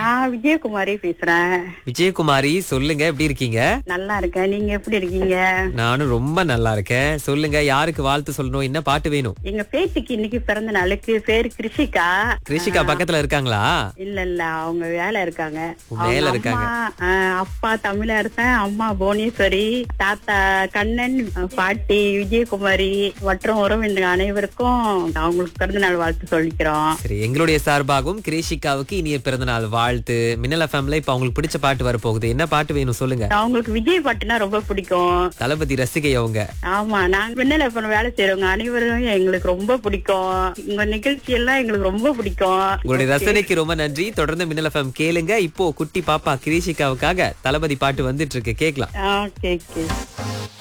நான் விஜயகுமாரி பேசுறேன் விஜயகுமாரி சொல்லுங்க எப்படி இருக்கீங்க நல்லா இருக்கேன் நீங்க எப்படி இருக்கீங்க நானும் ரொம்ப நல்லா இருக்கேன் சொல்லுங்க யாருக்கு வாழ்த்து சொல்லணும் என்ன பாட்டு வேணும் எங்க பேத்திக்கு இன்னைக்கு பிறந்த நாளுக்கு பேரு கிருஷிகா கிருஷிகா பக்கத்துல இருக்காங்களா இல்ல இல்ல அவங்க வேலை இருக்காங்க மேல அவங்க இருக்காங்க. அம்மா, ஆஹ், அப்பா தமிழரசன் அம்மா புவனேஸ்வரி தாத்தா கண்ணன் பாட்டி விஜயகுமாரி மற்றும் உறவினர் அனைவருக்கும் அவங்களுக்கு பிறந்த நாள் வாழ்த்து சொல்லிக்கிறோம் சரி எங்களுடைய சார்பாகவும் கிரேஷிகாவுக்கு இனிய பிறந்தநாள் வாழ்த்து மின்னல் ஃபேமில இப்ப அவங்களுக்கு பிடிச்ச பாட்டு வரப்போகுது என்ன பாட்டு வேணும் சொல்லுங்க அவங்களுக்கு விஜய் பாட்டுனா ரொம்ப பிடிக்கும் தளபதி ரசிகை அவங்க ஆமா நாங்க விண்ணல இப்ப வேலை செய்யறவங்க அனைவரும் எங்களுக்கு ரொம்ப பிடிக்கும் உங்க நிகழ்ச்சி எல்லாம் எங்களுக்கு ரொம்ப பிடிக்கும் உங்களுடைய ரசனைக்கு ரொம்ப நன்றி தொடர்ந்து மின்னல் எஃப்எம் கேளுங்க இப்போ குட்டி பாப்பா கிரேஷிகாவுக்காக தளபதி பாட்டு வந்துட்டு இருக்கு கேக்கலாம் ஓகே ஓகே